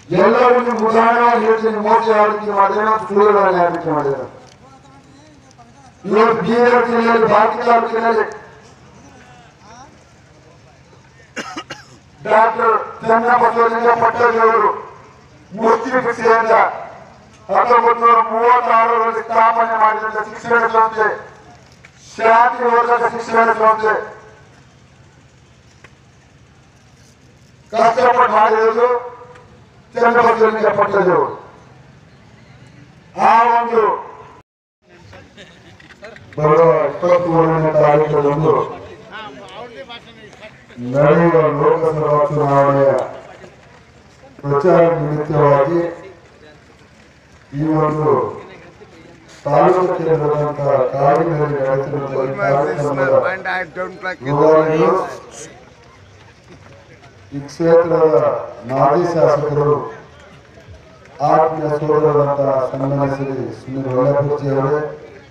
ಎಲ್ಲರಿಗೂ ಉದಾಹರಣೆ ಹೇಳ್ತೀನಿ ಮೋಸ ಯಾವ ರೀತಿ ಮಾಡಿದ್ರೆ ಸುಳ್ಳುಗಳನ್ನು ಯಾವ ರೀತಿ ಮಾಡಿದ್ರು ಇವತ್ತು ಬೀದರ್ ಜಿಲ್ಲೆಯಲ್ಲಿ ಬಾಕಿ ತಾಲೂಕಿನಲ್ಲಿ ಡಾಕ್ಟರ್ ಚನ್ನಬಸವಲಿಂಗ ಪಟ್ಟದೇವರು ಮೂರ್ತಿ ಶಿಕ್ಷೆಯಿಂದ ಹತ್ತೊಂಬತ್ತು ನೂರ ಮೂವತ್ತಾರರಲ್ಲಿ ಸ್ಥಾಪನೆ ಮಾಡಿದಂತ ಶಿಕ್ಷಣ ಸಂಸ್ಥೆ ಶಾಂತಿ ವರ್ಗದ ಶಿಕ್ಷಣ ಸಂಸ್ಥೆ ಕಷ್ಟಪಟ್ಟು ಮಾಡಿರೋದು ಚನ್ನಬಸವಲಿಂಗ ಪಟ್ಟದೇವರು ಆ ಒಂದು ಬರುವ ಇಪ್ಪತ್ಮೂರನೇ ತಾರೀಕದಂದು ನಡೆಯುವ ಲೋಕಸಭಾ ಚುನಾವಣೆಯ ಪ್ರಚಾರ ನಿಮಿತ್ತವಾಗಿ ಈ ಒಂದು ತಾಲೂಕು ಕೇಂದ್ರದಂತಹ ಕಾಡಿನಲ್ಲಿ ನಡೆಸಿರುವ ಈ ಕಾರ್ಯಕ್ರಮದ And I don't like it. ವಿವರಣೆಯು ಈ ಕ್ಷೇತ್ರದ ಮಾಜಿ ಶಾಸಕರು ಆತ್ಮೀಯ ಸೋದರರಂತಹ ಸನ್ಮಾನ್ಯ ಶ್ರೀ ಸುನೀಲ್ ಒಳ್ಳಪೂರ್ಜಿ ಅವರೇ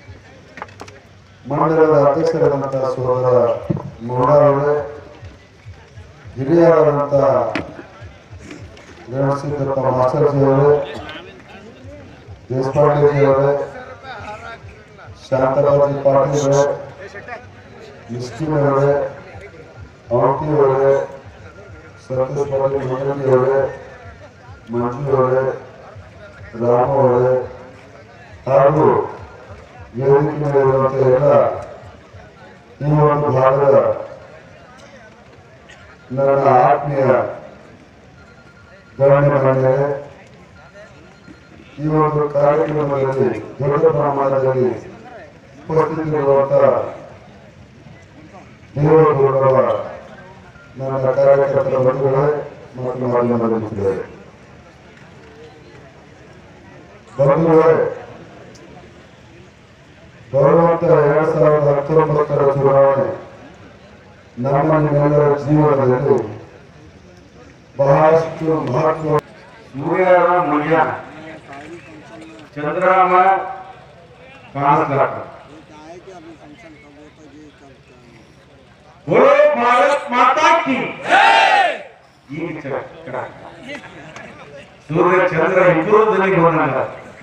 ಮಂಡಲದ ಅಧ್ಯಕ್ಷರಾದಂತಹ ಸೋದರ ಮೋಡ ಅವರೇ ಹಿರಿಯರಾದಂತಹ ರೇಣುಸಿದ್ದಪ್ಪ ಮಾಸ್ಟರ್ಜಿ ಅವರೇ ದೇಶಪಾಂಡೆಜಿ ಅವರೇ ಶಾಂತರಾಜಿ ಪಾಟೀಲ್ ಅವರೇ ಮಿಸ್ಕಿನ್ ಅವರೇ ಅವತಿ ಅವರೇ ಸಂತೋಷ್ ಪಾಟೀಲ್ ಮಂಗಲಿ ಅವರೇ ಮಂಜು ಅವರೇ ರಾಮ ಅವರೇ ಹಾಗೂ ವೇದಿಕೆ ಮೇಲಿರುವಂತ ಎಲ್ಲ ಈ ಒಂದು ಭಾಗದ ನನ್ನ ಆತ್ಮೀಯ ಗಣ್ಯ ಗಣ್ಯರೇ ಈ ಒಂದು ಕಾರ್ಯಕ್ರಮದಲ್ಲಿ ದೊಡ್ಡ ಪ್ರಮಾಣದಲ್ಲಿ ಉಪಸ್ಥಿತರಿರುವಂತಹ ದೇವೇಗೌಡರ ನನ್ನ ಕಾರ್ಯಕರ್ತರ ಬಂಧುಗಳೇ ಮತ್ತು ಮಾಧ್ಯಮದ ಮಿತ್ರರೇ ಬಂಧುಗಳೇ ಬರುವಂತ ಎರಡ್ ಸಾವಿರದ ಹತ್ತೊಂಬತ್ತರ ಚುನಾವಣೆ ನಮ್ಮ ನಿಮ್ಮೆಲ್ಲರ ಜೀವನದಲ್ಲಿ ಬಹಳಷ್ಟು ಮಹತ್ವ ಸೂರ್ಯನ ಮುಗಿಯ ಚಂದ್ರಮ ಕಾಣಿಸ್ಲಾಕ बोलो भारत माता की ಈಗ ಚಕ್ರ ಸೂರ್ಯ ಚಂದ್ರ ಇಬ್ಬರು ಧ್ವನಿ ಬಂದಂಗ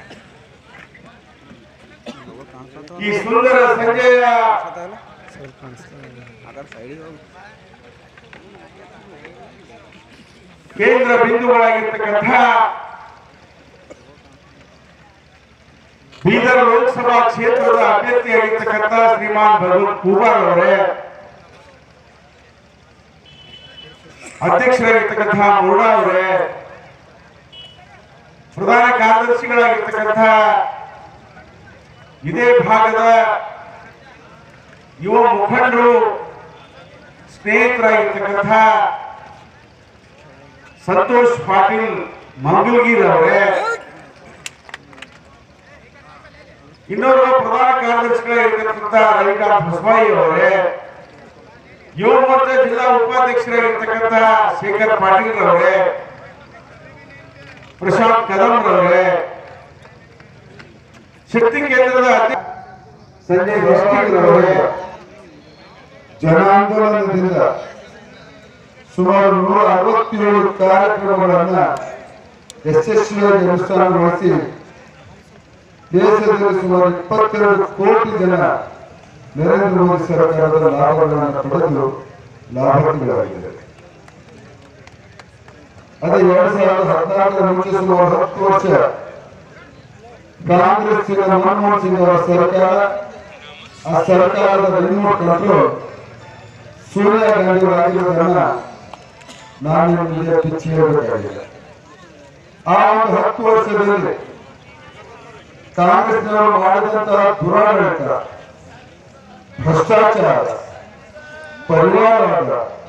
ಈ ಸುಂದರ ಸಂಜೆಯ ಕೇಂದ್ರ ಬಿಂದುಗಳಾಗಿರ್ತಕ್ಕಂಥ ಬೀದರ್ ಲೋಕಸಭಾ ಕ್ಷೇತ್ರದ ಅಭ್ಯರ್ಥಿಯಾಗಿರ್ತಕ್ಕಂಥ ಶ್ರೀಮಾನ್ ಭಗವಂತ್ ಕೂಬಾರ್ ಅವರೇ ಅಧ್ಯಕ್ಷರಾಗಿರ್ತಕ್ಕಂಥ ಮುರುಡಾ ಅವರೇ ಪ್ರಧಾನ ಕಾರ್ಯದರ್ಶಿಗಳಾಗಿರ್ತಕ್ಕಂಥ ಇದೇ ಭಾಗದ ಯುವ ಮುಖಂಡರು ಸ್ನೇಹಿತರಾಗಿರ್ತಕ್ಕಂಥ ಸಂತೋಷ್ ಪಾಟೀಲ್ ಮಂಗಲ್ಗಿರ್ ಅವರೇ ಇನ್ನೋರ್ವ ಪ್ರಧಾನ ಕಾರ್ಯದರ್ಶಿಗಳಾಗಿರ್ತಕ್ಕಂಥ ರವಿಕಾಂತ್ ಹೊಸಬಾಯಿ ಅವರೇ ಯುವ ಮೋರ್ಚಾ ಜಿಲ್ಲಾ ಉಪಾಧ್ಯಕ್ಷರಾಗಿರ್ತಕ್ಕಂಥ ಶೇಖರ್ ಪಾಟೀಲ್ ಅವರೇ ಪ್ರಶಾಂತ್ ಕದಂ ಅವರೇ ಶಕ್ತಿ ಕೇಂದ್ರದ ಅಧ್ಯಕ್ಷ ಸಂಜಯ್ ಅವರೇ ಜನಾಂದೋಲನದಿಂದ ಸುಮಾರು ನೂರ ಅರವತ್ತೇಳು ಕಾರ್ಯಕ್ರಮಗಳನ್ನ ಯಶಸ್ವಿಯಾಗಿ ಅನುಷ್ಠಾನಗೊಳಿಸಿ ದೇಶದಲ್ಲಿ ಸುಮಾರು ಇಪ್ಪತ್ತೆರಡು ಕೋಟಿ ಜನ ನರೇಂದ್ರ ಮೋದಿ ಸರ್ಕಾರದ ಲಾಭಗಳನ್ನು ಪಡೆದು ಲಾಭಾರ್ಥಿಗಳಾಗಿದ್ದಾರೆ ಅದೇ ಎರಡ್ ಸಾವಿರದ ಹದಿನಾಲ್ಕರ ಮುಂಚೆ ಸುಮಾರು ಹತ್ತು ವರ್ಷ ಕಾಂಗ್ರೆಸ್ಸಿನ ಮನಮೋಹನ್ ಸಿಂಗ್ ಅವರ ಸರ್ಕಾರ ಆ ಸರ್ಕಾರದ ರಿಮೋಟ್ ಕಂಟ್ರೋಲ್ ಸೋನಿಯಾ ಗಾಂಧಿ ಆಗಿರುವುದನ್ನ ನಾನು ನಿಮಗೆ ಬಿಚ್ಚಿ ಹೇಳಬೇಕಾಗಿಲ್ಲ ಆ ಒಂದು ಹತ್ತು ವರ್ಷದಲ್ಲಿ ಕಾಂಗ್ರೆಸ್ನವರು ಮಾಡಿದಂತಹ ದುರಾಡಳಿತ ಭ್ರಷ್ಟಾಚಾರ ಪರಿವಾರವಾದ